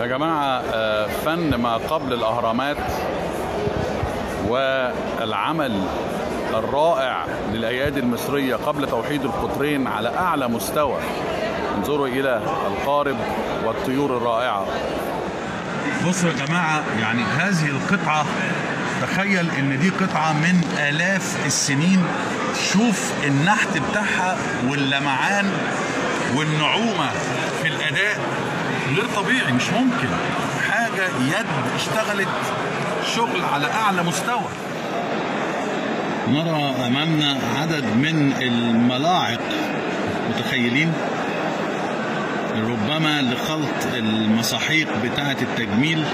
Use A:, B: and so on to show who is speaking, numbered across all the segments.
A: يا جماعة آه، فن ما قبل الأهرامات والعمل الرائع للأيادي المصرية قبل توحيد القطرين على أعلى مستوى انظروا إلى القارب والطيور الرائعة
B: بصوا يا جماعة يعني هذه القطعة تخيل ان دي قطعة من الاف السنين شوف النحت بتاعها واللمعان والنعومة في الاداء غير طبيعي مش ممكن حاجة يد اشتغلت شغل على اعلى مستوى نرى امامنا عدد من الملاعق متخيلين ربما لخلط المساحيق بتاعة التجميل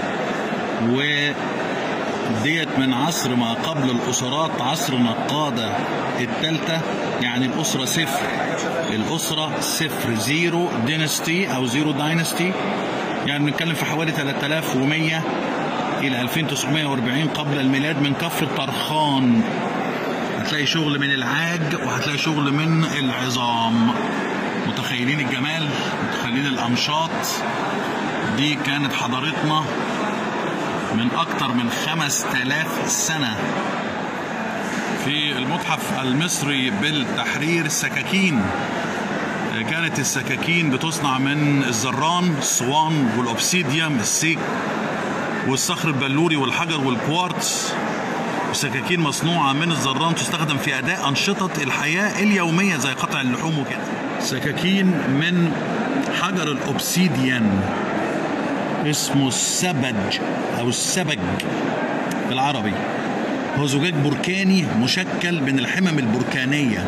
B: وديت من عصر ما قبل الأسرات عصر نقادة التالتة يعني الأسرة صفر الأسرة صفر زيرو دينستي أو زيرو داينستي يعني بنتكلم في حوالي 3100 إلى 2940 قبل الميلاد من كفر طرخان هتلاقي شغل من العاج وهتلاقي شغل من العظام متخيلين الجمال متخيلين الأنشاط دي كانت حضارتنا من أكتر من خمس تلاف سنة في المتحف المصري بالتحرير سكاكين كانت السكاكين بتصنع من الزران الصوان والأوبسيديوم السيك والصخر البلوري والحجر والكوارتز سكاكين مصنوعة من الزران تستخدم في أداء أنشطة الحياة اليومية زي قطع اللحوم وكده سكاكين من حجر الأوبسيديان اسمه السبج أو السبج بالعربي هو زجاج بركاني مشكل من الحمم البركانية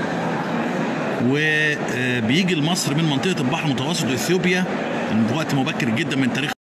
B: وبيجي لمصر من منطقة البحر المتوسط وإثيوبيا من وقت مبكر جدا من تاريخ